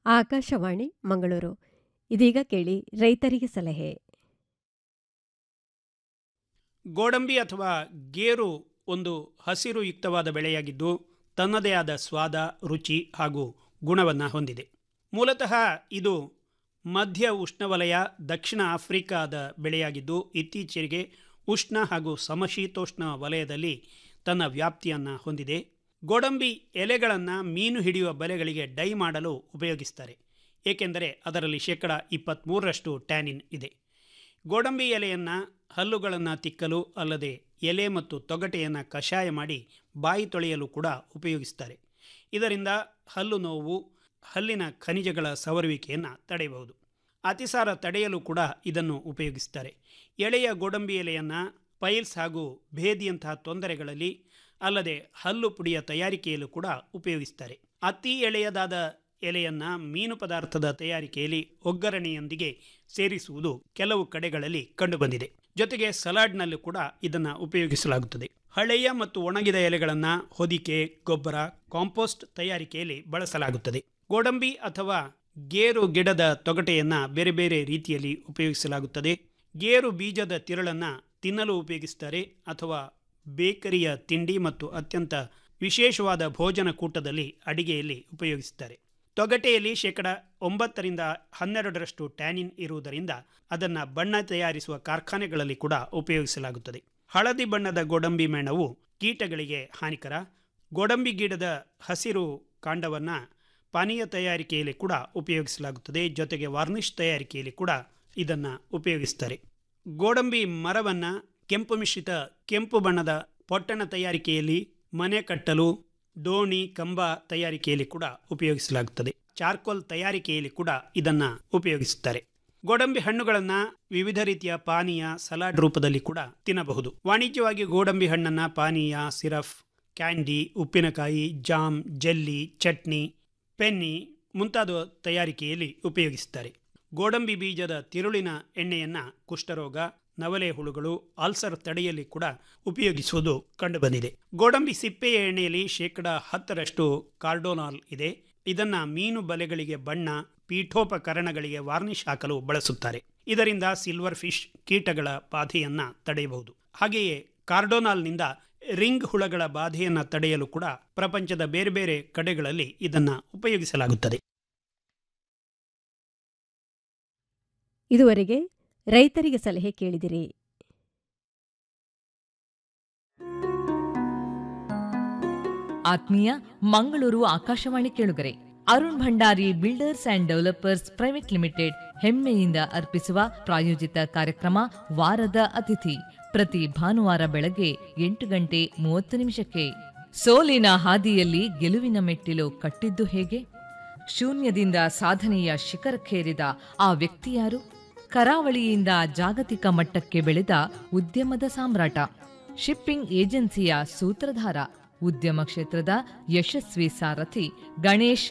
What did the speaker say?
ಆಕಾಶವಾಣಿ ಮಂಗಳೂರು ಇದೀಗ ಕೇಳಿ ರೈತರಿಗೆ ಸಲಹೆ ಗೋಡಂಬಿ ಅಥವಾ ಗೇರು ಒಂದು ಹಸಿರು ಯುಕ್ತವಾದ ಬೆಳೆಯಾಗಿದ್ದು ತನ್ನದೇ ಆದ ಸ್ವಾದ ರುಚಿ ಹಾಗೂ ಗುಣವನ್ನು ಹೊಂದಿದೆ ಮೂಲತಃ ಇದು ಮಧ್ಯ ಉಷ್ಣವಲಯ ದಕ್ಷಿಣ ಆಫ್ರಿಕಾದ ಬೆಳೆಯಾಗಿದ್ದು ಇತ್ತೀಚೆಗೆ ಉಷ್ಣ ಹಾಗೂ ಸಮಶೀತೋಷ್ಣ ವಲಯದಲ್ಲಿ ತನ್ನ ವ್ಯಾಪ್ತಿಯನ್ನು ಹೊಂದಿದೆ ಗೋಡಂಬಿ ಎಲೆಗಳನ್ನು ಮೀನು ಹಿಡಿಯುವ ಬಲೆಗಳಿಗೆ ಡೈ ಮಾಡಲು ಉಪಯೋಗಿಸ್ತಾರೆ ಏಕೆಂದರೆ ಅದರಲ್ಲಿ ಶೇಕಡ ಇಪ್ಪತ್ತ್ಮೂರರಷ್ಟು ಟ್ಯಾನಿನ್ ಇದೆ ಗೋಡಂಬಿ ಎಲೆಯನ್ನು ಹಲ್ಲುಗಳನ್ನು ತಿಕ್ಕಲು ಅಲ್ಲದೆ ಎಲೆ ಮತ್ತು ತೊಗಟೆಯನ್ನು ಕಷಾಯ ಮಾಡಿ ಬಾಯಿ ತೊಳೆಯಲು ಕೂಡ ಉಪಯೋಗಿಸ್ತಾರೆ ಇದರಿಂದ ಹಲ್ಲು ನೋವು ಹಲ್ಲಿನ ಖನಿಜಗಳ ಸವರುವಿಕೆಯನ್ನು ತಡೆಯಬಹುದು ಅತಿಸಾರ ತಡೆಯಲು ಕೂಡ ಇದನ್ನು ಉಪಯೋಗಿಸ್ತಾರೆ ಎಳೆಯ ಗೋಡಂಬಿ ಎಲೆಯನ್ನು ಪೈಲ್ಸ್ ಹಾಗೂ ಭೇದಿಯಂತಹ ತೊಂದರೆಗಳಲ್ಲಿ ಅಲ್ಲದೆ ಹಲ್ಲು ಪುಡಿಯ ತಯಾರಿಕೆಯಲ್ಲೂ ಕೂಡ ಉಪಯೋಗಿಸ್ತಾರೆ ಅತಿ ಎಳೆಯದಾದ ಎಲೆಯನ್ನು ಮೀನು ಪದಾರ್ಥದ ತಯಾರಿಕೆಯಲ್ಲಿ ಒಗ್ಗರಣೆಯೊಂದಿಗೆ ಸೇರಿಸುವುದು ಕೆಲವು ಕಡೆಗಳಲ್ಲಿ ಕಂಡುಬಂದಿದೆ ಜೊತೆಗೆ ಸಲಾಡ್ನಲ್ಲೂ ಕೂಡ ಇದನ್ನು ಉಪಯೋಗಿಸಲಾಗುತ್ತದೆ ಹಳೆಯ ಮತ್ತು ಒಣಗಿದ ಎಲೆಗಳನ್ನು ಹೊದಿಕೆ ಗೊಬ್ಬರ ಕಾಂಪೋಸ್ಟ್ ತಯಾರಿಕೆಯಲ್ಲಿ ಬಳಸಲಾಗುತ್ತದೆ ಗೋಡಂಬಿ ಅಥವಾ ಗೇರು ಗಿಡದ ತೊಗಟೆಯನ್ನು ಬೇರೆ ಬೇರೆ ರೀತಿಯಲ್ಲಿ ಉಪಯೋಗಿಸಲಾಗುತ್ತದೆ ಗೇರು ಬೀಜದ ತಿರುಳನ್ನು ತಿನ್ನಲು ಉಪಯೋಗಿಸ್ತಾರೆ ಅಥವಾ ಬೇಕರಿಯ ತಿಂಡಿ ಮತ್ತು ಅತ್ಯಂತ ವಿಶೇಷವಾದ ಭೋಜನ ಕೂಟದಲ್ಲಿ ಅಡಿಗೆಯಲ್ಲಿ ಉಪಯೋಗಿಸುತ್ತಾರೆ ತೊಗಟೆಯಲ್ಲಿ ಶೇಕಡ ಒಂಬತ್ತರಿಂದ ಹನ್ನೆರಡರಷ್ಟು ಟ್ಯಾನಿನ್ ಇರುವುದರಿಂದ ಅದನ್ನು ಬಣ್ಣ ತಯಾರಿಸುವ ಕಾರ್ಖಾನೆಗಳಲ್ಲಿ ಕೂಡ ಉಪಯೋಗಿಸಲಾಗುತ್ತದೆ ಹಳದಿ ಬಣ್ಣದ ಗೋಡಂಬಿ ಮೇಣವು ಕೀಟಗಳಿಗೆ ಹಾನಿಕರ ಗೋಡಂಬಿ ಗಿಡದ ಹಸಿರು ಕಾಂಡವನ್ನು ಪಾನೀಯ ತಯಾರಿಕೆಯಲ್ಲಿ ಕೂಡ ಉಪಯೋಗಿಸಲಾಗುತ್ತದೆ ಜೊತೆಗೆ ವಾರ್ನಿಷ್ ತಯಾರಿಕೆಯಲ್ಲಿ ಕೂಡ ಇದನ್ನು ಉಪಯೋಗಿಸ್ತಾರೆ ಗೋಡಂಬಿ ಮರವನ್ನು ಕೆಂಪು ಮಿಶ್ರಿತ ಕೆಂಪು ಬಣ್ಣದ ಪೊಟ್ಟಣ ತಯಾರಿಕೆಯಲ್ಲಿ ಮನೆ ಕಟ್ಟಲು ದೋಣಿ ಕಂಬ ತಯಾರಿಕೆಯಲ್ಲಿ ಕೂಡ ಉಪಯೋಗಿಸಲಾಗುತ್ತದೆ ಚಾರ್ಕೋಲ್ ತಯಾರಿಕೆಯಲ್ಲಿ ಕೂಡ ಇದನ್ನು ಉಪಯೋಗಿಸುತ್ತಾರೆ ಗೋಡಂಬಿ ಹಣ್ಣುಗಳನ್ನು ವಿವಿಧ ರೀತಿಯ ಪಾನೀಯ ಸಲಾಡ್ ರೂಪದಲ್ಲಿ ಕೂಡ ತಿನ್ನಬಹುದು ವಾಣಿಜ್ಯವಾಗಿ ಗೋಡಂಬಿ ಹಣ್ಣನ್ನು ಪಾನೀಯ ಸಿರಫ್ ಕ್ಯಾಂಡಿ ಉಪ್ಪಿನಕಾಯಿ ಜಾಮ್ ಜೆಲ್ಲಿ ಚಟ್ನಿ ಪೆನ್ನಿ ಮುಂತಾದ ತಯಾರಿಕೆಯಲ್ಲಿ ಉಪಯೋಗಿಸುತ್ತಾರೆ ಗೋಡಂಬಿ ಬೀಜದ ತಿರುಳಿನ ಎಣ್ಣೆಯನ್ನು ಕುಷ್ಠರೋಗ ನವಲೆ ಹುಳುಗಳು ಆಲ್ಸರ್ ತಡೆಯಲ್ಲಿ ಕೂಡ ಉಪಯೋಗಿಸುವುದು ಕಂಡುಬಂದಿದೆ ಗೋಡಂಬಿ ಸಿಪ್ಪೆಯ ಎಣ್ಣೆಯಲ್ಲಿ ಶೇಕಡ ಹತ್ತರಷ್ಟು ಕಾರ್ಡೋನಾಲ್ ಇದೆ ಇದನ್ನು ಮೀನು ಬಲೆಗಳಿಗೆ ಬಣ್ಣ ಪೀಠೋಪಕರಣಗಳಿಗೆ ವಾರ್ನಿಷ್ ಹಾಕಲು ಬಳಸುತ್ತಾರೆ ಇದರಿಂದ ಸಿಲ್ವರ್ ಫಿಶ್ ಕೀಟಗಳ ಬಾಧೆಯನ್ನು ತಡೆಯಬಹುದು ಹಾಗೆಯೇ ಕಾರ್ಡೋನಾಲ್ನಿಂದ ರಿಂಗ್ ಹುಳಗಳ ಬಾಧೆಯನ್ನು ತಡೆಯಲು ಕೂಡ ಪ್ರಪಂಚದ ಬೇರೆ ಬೇರೆ ಕಡೆಗಳಲ್ಲಿ ಇದನ್ನು ಉಪಯೋಗಿಸಲಾಗುತ್ತದೆ ಇದುವರೆಗೆ ರೈತರಿಗೆ ಸಲಹೆ ಕೇಳಿದಿರಿ ಆತ್ಮೀಯ ಮಂಗಳೂರು ಆಕಾಶವಾಣಿ ಕೇಳುಗರೆ Arun Bhandari builders and developers private limited ಹೆಮ್ಮೆಯಿಂದ ಅರ್ಪಿಸುವ ಪ್ರಾಯೋಜಿತ ಕಾರ್ಯಕ್ರಮ ವಾರದ ಅತಿಥಿ ಪ್ರತಿ ಭಾನುವಾರ ಬೆಳಗ್ಗೆ ಎಂಟು ಗಂಟೆ ಮೂವತ್ತು ನಿಮಿಷಕ್ಕೆ ಸೋಲಿನ ಹಾದಿಯಲ್ಲಿ ಗೆಲುವಿನ ಮೆಟ್ಟಿಲು ಕಟ್ಟಿದ್ದು ಹೇಗೆ ಶೂನ್ಯದಿಂದ ಸಾಧನೆಯ ಶಿಖರಕ್ಕೇರಿದ ಆ ವ್ಯಕ್ತಿಯಾರು ಕರಾವಳಿಯಿಂದ ಜಾಗತಿಕ ಮಟ್ಟಕ್ಕೆ ಬೆಳೆದ ಉದ್ಯಮದ ಸಾಮ್ರಾಟ ಶಿಪ್ಪಿಂಗ್ ಏಜೆನ್ಸಿಯ ಸೂತ್ರಧಾರ ಉದ್ಯಮ ಕ್ಷೇತ್ರದ ಯಶಸ್ವಿ ಸಾರಥಿ ಗಣೇಶ್